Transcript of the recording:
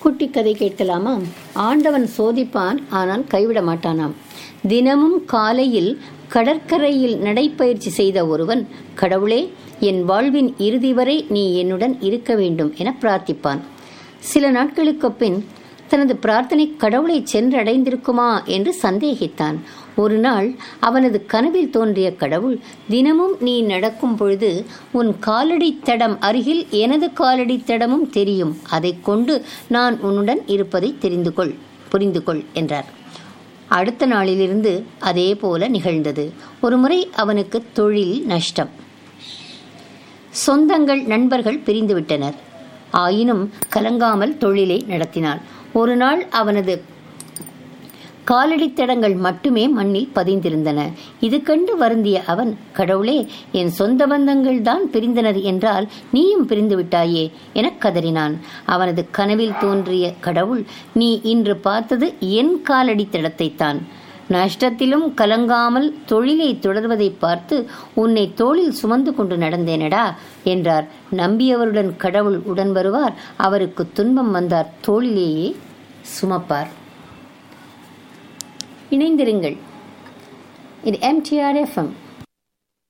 குட்டி கதை கேட்கலாமா ஆண்டவன் சோதிப்பான் ஆனால் கைவிட மாட்டானாம் தினமும் காலையில் கடற்கரையில் நடைப்பயிற்சி செய்த ஒருவன் கடவுளே என் வாழ்வின் இறுதி வரை நீ என்னுடன் இருக்க வேண்டும் என பிரார்த்திப்பான் சில நாட்களுக்கு பின் தனது பிரார்த்தனை கடவுளை சென்றடைந்திருக்குமா என்று சந்தேகித்தான் ஒரு நாள் அவனது கனவில் தோன்றிய கடவுள் தினமும் நீ நடக்கும் பொழுது உன் காலடி தடம் அருகில் எனது காலடி தடமும் தெரியும் அதைக் கொண்டு நான் உன்னுடன் இருப்பதை தெரிந்து கொள் புரிந்து கொள் என்றார் அடுத்த நாளிலிருந்து அதே போல நிகழ்ந்தது ஒருமுறை அவனுக்கு தொழில் நஷ்டம் சொந்தங்கள் நண்பர்கள் பிரிந்துவிட்டனர் ஆயினும் கலங்காமல் தொழிலை நடத்தினான் ஒரு நாள் அவனது காலடித்தடங்கள் மட்டுமே மண்ணில் பதிந்திருந்தன இது கண்டு வருந்திய அவன் கடவுளே என் சொந்த பந்தங்கள் தான் பிரிந்தனர் என்றால் நீயும் பிரிந்து விட்டாயே என கதறினான் அவனது கனவில் தோன்றிய கடவுள் நீ இன்று பார்த்தது என் காலடித்தடத்தை தான் நஷ்டத்திலும் கலங்காமல் தொழிலை தொடர்வதை பார்த்து உன்னை தோளில் சுமந்து கொண்டு நடந்தேனடா என்றார் நம்பியவருடன் கடவுள் உடன் வருவார் அவருக்கு துன்பம் வந்தார் தோளிலேயே சுமப்பார் இணைந்திருங்கள் இது எம்டிஆர் எஃப்எம்